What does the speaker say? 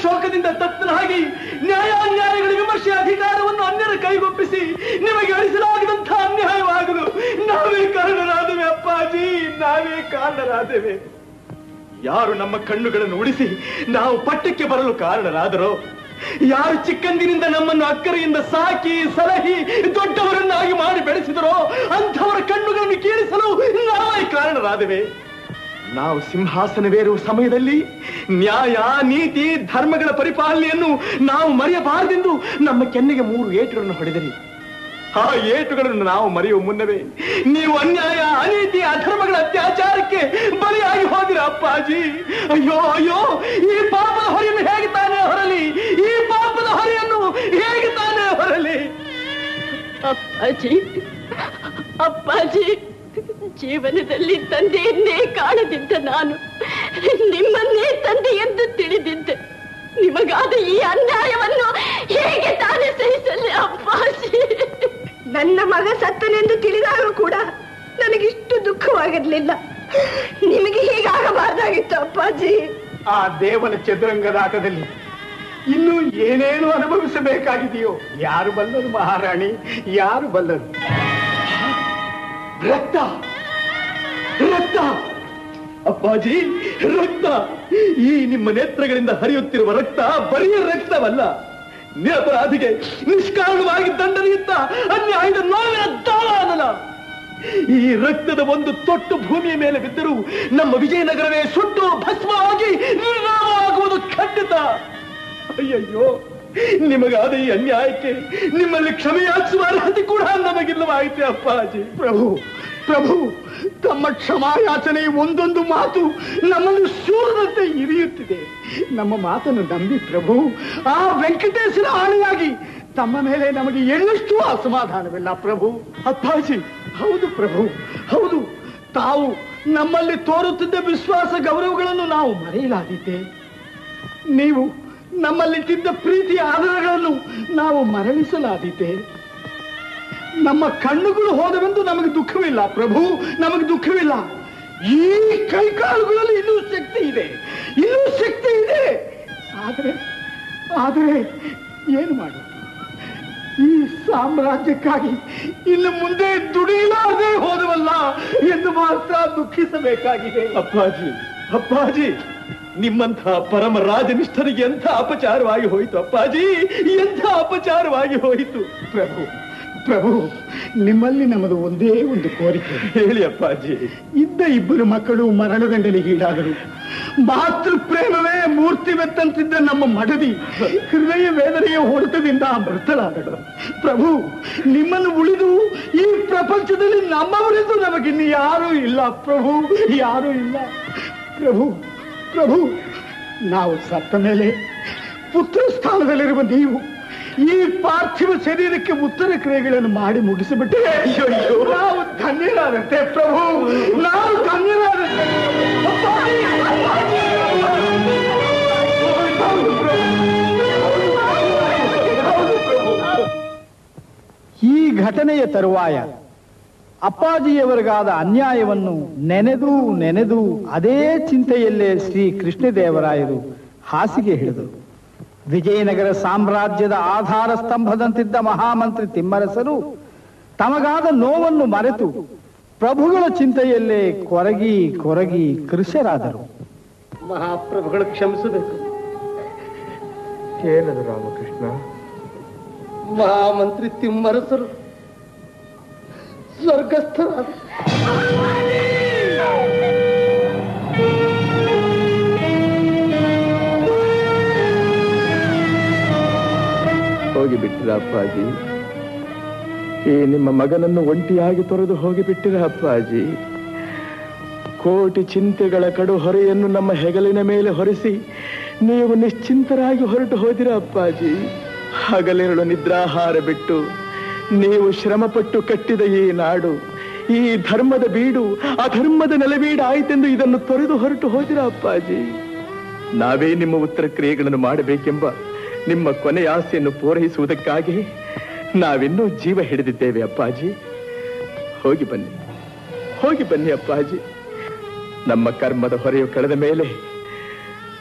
ಶೋಕದಿಂದ ತತ್ತನಾಗಿ ನ್ಯಾಯಾನ್ಯಾಯಗಳ ವಿಮರ್ಶೆ ಅಧಿಕಾರವನ್ನು ಅನ್ಯರ ಕೈಗೊಪ್ಪಿಸಿ ನಿಮಗೆ ಅಳಿಸಲಾಗದಂತಹ ಅನ್ಯಾಯವಾಗಲು ನಾವೇ ಕಾರಣರಾದವೆ ಅಪ್ಪಾಜಿ ನಾವೇ ಕಾರಣರಾದೆವೆ ಯಾರು ನಮ್ಮ ಕಣ್ಣುಗಳನ್ನು ಉಳಿಸಿ ನಾವು ಪಟ್ಟಕ್ಕೆ ಬರಲು ಕಾರಣರಾದರೋ ಯಾರು ಚಿಕ್ಕಂದಿನಿಂದ ನಮ್ಮನ್ನು ಅಕ್ಕರೆಯಿಂದ ಸಾಕಿ ಸಲಹಿ ದೊಡ್ಡವರನ್ನಾಗಿ ಮಾಡಿ ಬೆಳೆಸಿದರೋ ಅಂಥವರ ಕಣ್ಣುಗಳನ್ನು ಕೀಳಿಸಲು ನಾವೇ ಕಾರಣರಾದೆವೆ ನಾವು ಸಿಂಹಾಸನವೇರುವ ಸಮಯದಲ್ಲಿ ನ್ಯಾಯ ನೀತಿ ಧರ್ಮಗಳ ಪರಿಪಾಲನೆಯನ್ನು ನಾವು ಮರೆಯಬಾರದೆಂದು ನಮ್ಮ ಕೆನ್ನೆಗೆ ಮೂರು ಏಟುಗಳನ್ನು ಹೊಡೆದರಿ ಆ ಏಟುಗಳನ್ನು ನಾವು ಮರೆಯುವ ಮುನ್ನವೇ ನೀವು ಅನ್ಯಾಯ ಅನೀತಿ ಅಧರ್ಮಗಳ ಅತ್ಯಾಚಾರಕ್ಕೆ ಬಲಿಯಾಗಿ ಹೋದಿರ ಅಪ್ಪಾಜಿ ಅಯ್ಯೋ ಅಯ್ಯೋ ಈ ಪಾಪದ ಹೊರೆಯನ್ನು ಹೇಗೆ ತಾನೇ ಹೊರಲಿ ಈ ಪಾಪದ ಹೊರೆಯನ್ನು ಹೇಗೆ ತಾನೇ ಹೊರಲಿ ಅಪ್ಪಾಜಿ ಅಪ್ಪಾಜಿ ಜೀವನದಲ್ಲಿ ತಂದೆಯನ್ನೇ ಕಾಣದಿದ್ದ ನಾನು ನಿಮ್ಮನ್ನೇ ತಂದೆ ಎಂದು ತಿಳಿದಿದ್ದೆ ನಿಮಗಾದ ಈ ಅನ್ಯಾಯವನ್ನು ಹೇಗೆ ತಾನೇ ಸಹಿಸಲಿ ಅಪ್ಪಾಜಿ ನನ್ನ ಮಗ ಸತ್ತನೆಂದು ತಿಳಿದಾಗ ಕೂಡ ನನಗಿಷ್ಟು ದುಃಖವಾಗಿರ್ಲಿಲ್ಲ ನಿಮಗೆ ಹೀಗಾಗಬಾರ್ದಾಗಿತ್ತು ಅಪ್ಪಾಜಿ ಆ ದೇವನ ಚದುರಂಗದಾಟದಲ್ಲಿ ಇನ್ನು ಏನೇನು ಅನುಭವಿಸಬೇಕಾಗಿದೆಯೋ ಯಾರು ಬಲ್ಲರು ಮಹಾರಾಣಿ ಯಾರು ಬಲ್ಲರು ರಕ್ತ ರಕ್ತ ಅಪ್ಪಾಜಿ ರಕ್ತ ಈ ನಿಮ್ಮ ನೇತ್ರಗಳಿಂದ ಹರಿಯುತ್ತಿರುವ ರಕ್ತ ಬರೀ ರಕ್ತವಲ್ಲ ನಿರಪರಾಧಿಗೆ ನಿಷ್ಕಾರಣವಾಗಿ ದಂಡನೆಯುತ್ತ ಅನ್ಯಾಯದ ನೋವಿನ ದಾಳಾನಲ ಈ ರಕ್ತದ ಒಂದು ತೊಟ್ಟು ಭೂಮಿಯ ಮೇಲೆ ಬಿದ್ದರೂ ನಮ್ಮ ವಿಜಯನಗರವೇ ಸುಟ್ಟು ಭಸ್ಮವಾಗಿ ನಿರ್ನಾಮವಾಗುವುದು ಖಂಡಿತ ಅಯ್ಯಯ್ಯೋ ನಿಮಗಾದ ಈ ಅನ್ಯಾಯಕ್ಕೆ ನಿಮ್ಮಲ್ಲಿ ಕ್ಷಮೆಯಾಚಿಸುವ ಅರ್ಹತೆ ಕೂಡ ನಮಗಿಲ್ಲವಾಯಿತೆ ಅಪ್ಪಾಜಿ ಪ್ರಭು ಪ್ರಭು ತಮ್ಮ ಕ್ಷಮಾಯಾಚನೆ ಒಂದೊಂದು ಮಾತು ನಮ್ಮನ್ನು ಶೂರದಂತೆ ಇರಿಯುತ್ತಿದೆ ನಮ್ಮ ಮಾತನ್ನು ನಂಬಿ ಪ್ರಭು ಆ ವೆಂಕಟೇಶನ ಆಣೆಯಾಗಿ ತಮ್ಮ ಮೇಲೆ ನಮಗೆ ಎಳ್ಳಷ್ಟು ಅಸಮಾಧಾನವಿಲ್ಲ ಪ್ರಭು ಅಪ್ಪಾಜಿ ಹೌದು ಪ್ರಭು ಹೌದು ತಾವು ನಮ್ಮಲ್ಲಿ ತೋರುತ್ತಿದ್ದ ವಿಶ್ವಾಸ ಗೌರವಗಳನ್ನು ನಾವು ಮರೆಯಲಾದಿದ್ದೆ ನೀವು ನಮ್ಮಲ್ಲಿಟ್ಟಿದ್ದ ಪ್ರೀತಿಯ ಆಧಾರಗಳನ್ನು ನಾವು ಮರಳಿಸಲಾದಿದ್ದೆ ನಮ್ಮ ಕಣ್ಣುಗಳು ಹೋದವೆಂದು ನಮಗೆ ದುಃಖವಿಲ್ಲ ಪ್ರಭು ನಮಗೆ ದುಃಖವಿಲ್ಲ ಈ ಕೈಕಾಲುಗಳಲ್ಲಿ ಇನ್ನೂ ಶಕ್ತಿ ಇದೆ ಇನ್ನೂ ಶಕ್ತಿ ಇದೆ ಆದರೆ ಆದರೆ ಏನು ಮಾಡು ಈ ಸಾಮ್ರಾಜ್ಯಕ್ಕಾಗಿ ಇನ್ನು ಮುಂದೆ ದುಡಿಯಲಾರದೆ ಹೋದವಲ್ಲ ಎಂದು ಮಾತ್ರ ದುಃಖಿಸಬೇಕಾಗಿದೆ ಅಪ್ಪಾಜಿ ಅಪ್ಪಾಜಿ ನಿಮ್ಮಂತಹ ಪರಮ ರಾಜನಿಷ್ಠರಿಗೆ ಎಂಥ ಅಪಚಾರವಾಗಿ ಹೋಯಿತು ಅಪ್ಪಾಜಿ ಎಂಥ ಅಪಚಾರವಾಗಿ ಹೋಯಿತು ಪ್ರಭು ಪ್ರಭು ನಿಮ್ಮಲ್ಲಿ ನಮ್ಮದು ಒಂದೇ ಒಂದು ಕೋರಿಕೆ ಹೇಳಿ ಅಪ್ಪಾಜಿ ಇದ್ದ ಇಬ್ಬರು ಮಕ್ಕಳು ಮರಣದಂಡನೆಗೀಡಾದರು ಮಾತೃ ಪ್ರೇಮವೇ ಮೂರ್ತಿವೆತ್ತಂತಿದ್ದ ನಮ್ಮ ಮಡದಿ ಹೃದಯ ವೇದನೆಯ ಹೊಡೆತದಿಂದ ಮೃತಳಾದಳು ಪ್ರಭು ನಿಮ್ಮನ್ನು ಉಳಿದು ಈ ಪ್ರಪಂಚದಲ್ಲಿ ನಮ್ಮವರೆಂದು ನಮಗಿನ್ನು ಯಾರೂ ಇಲ್ಲ ಪ್ರಭು ಯಾರೂ ಇಲ್ಲ ಪ್ರಭು ಪ್ರಭು ನಾವು ಸತ್ತ ಮೇಲೆ ಪುತ್ರ ಸ್ಥಾನದಲ್ಲಿರುವ ನೀವು ಈ ಪಾರ್ಥಿವ ಶರೀರಕ್ಕೆ ಉತ್ತರ ಕ್ರಿಯೆಗಳನ್ನು ಮಾಡಿ ಮುಗಿಸಿಬಿಟ್ಟೆ ನಾವು ಧನ್ಯರಾದಂತೆ ಪ್ರಭು ನಾವು ಧನ್ಯರಾದಂತೆ ಅಪ್ಪಾಜಿ, ಅಪ್ಪಾಜಿ, ಹೌದು ಪ್ರಭು. ಹೌದು ಪ್ರಭು. ಈ ಘಟನೆಯ ತರುವಾಯ ಅಪ್ಪಾಜಿಯವರಿಗಾದ ಅನ್ಯಾಯವನ್ನು ನೆನೆದು ನೆನೆದು ಅದೇ ಚಿಂತೆಯಲ್ಲೇ ಶ್ರೀ ಕೃಷ್ಣದೇವರಾಯರು ಹಾಸಿಗೆ ಹಿಡಿದರು ವಿಜಯನಗರ ಸಾಮ್ರಾಜ್ಯದ ಆಧಾರ ಸ್ತಂಭದಂತಿದ್ದ ಮಹಾಮಂತ್ರಿ ತಿಮ್ಮರಸರು ತಮಗಾದ ನೋವನ್ನು ಮರೆತು ಪ್ರಭುಗಳ ಚಿಂತೆಯಲ್ಲೇ ಕೊರಗಿ ಕೊರಗಿ ಕೃಶರಾದರು ಮಹಾಪ್ರಭುಗಳು ಕ್ಷಮಿಸಬೇಕು ಏನದು ರಾಮಕೃಷ್ಣ ಮಹಾಮಂತ್ರಿ ತಿಮ್ಮರಸರು ಸ್ವರ್ಗಸ್ಥರಾದ ಹೋಗಿ ಬಿಟ್ಟಿರ ಅಪ್ಪಾಜಿ ಈ ನಿಮ್ಮ ಮಗನನ್ನು ಒಂಟಿಯಾಗಿ ತೊರೆದು ಹೋಗಿ ಬಿಟ್ಟಿರ ಅಪ್ಪಾಜಿ ಕೋಟಿ ಚಿಂತೆಗಳ ಕಡು ಹೊರೆಯನ್ನು ನಮ್ಮ ಹೆಗಲಿನ ಮೇಲೆ ಹೊರಿಸಿ ನೀವು ನಿಶ್ಚಿಂತರಾಗಿ ಹೊರಟು ಹೋದಿರ ಅಪ್ಪಾಜಿ ಹಗಲಿರಳು ನಿದ್ರಾಹಾರ ಬಿಟ್ಟು ನೀವು ಶ್ರಮಪಟ್ಟು ಕಟ್ಟಿದ ಈ ನಾಡು ಈ ಧರ್ಮದ ಬೀಡು ಅಧರ್ಮದ ನೆಲವೀಡು ಆಯ್ತೆಂದು ಇದನ್ನು ತೊರೆದು ಹೊರಟು ಹೋದಿರ ಅಪ್ಪಾಜಿ ನಾವೇ ನಿಮ್ಮ ಉತ್ತರ ಕ್ರಿಯೆಗಳನ್ನು ಮಾಡಬೇಕೆಂಬ ನಿಮ್ಮ ಕೊನೆಯ ಆಸೆಯನ್ನು ಪೂರೈಸುವುದಕ್ಕಾಗಿ ನಾವಿನ್ನೂ ಜೀವ ಹಿಡಿದಿದ್ದೇವೆ ಅಪ್ಪಾಜಿ ಹೋಗಿ ಬನ್ನಿ ಹೋಗಿ ಬನ್ನಿ ಅಪ್ಪಾಜಿ ನಮ್ಮ ಕರ್ಮದ ಹೊರೆಯು ಕಳೆದ ಮೇಲೆ